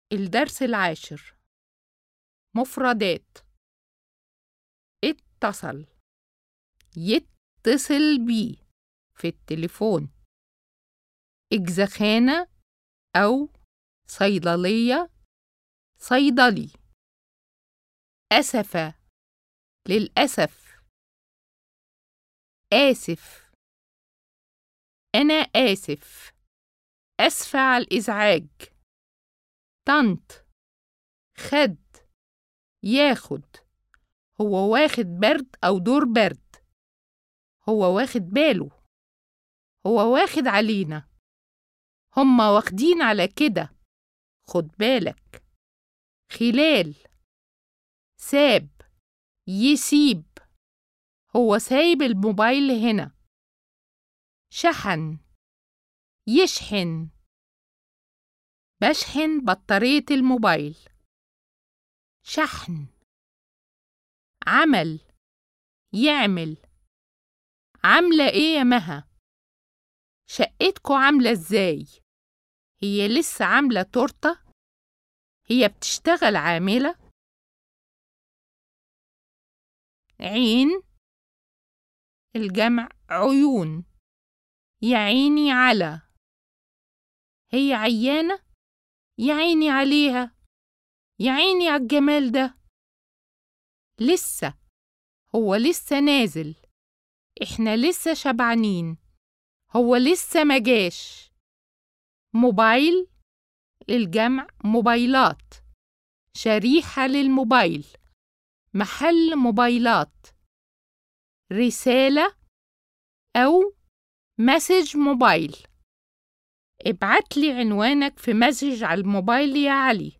الدرس العاشر مفردات اتصل يتصل بيه في التليفون إجزخانة أو صيدلية صيدلي أسف للأسف آسف أنا آسف أسف على الإزعاج طنط خد ياخد هو واخد برد أو دور برد هو واخد باله هو واخد علينا هما واخدين على كده خد بالك خلال ساب يسيب هو سايب الموبايل هنا شحن يشحن بشحن بطارية الموبايل شحن عمل يعمل عاملة ايه يا مها شقتكو عاملة ازاي هي لسه عاملة تورتة هي بتشتغل عاملة عين الجمع عيون يعيني على هي عيانة يعيني عليها يعيني على الجمال ده لسه هو لسه نازل احنا لسه شبعانين هو لسه مجاش موبايل الجمع موبايلات شريحة للموبايل محل موبايلات رسالة أو مسج موبايل ابعت لي عنوانك في مسج على الموبايل يا علي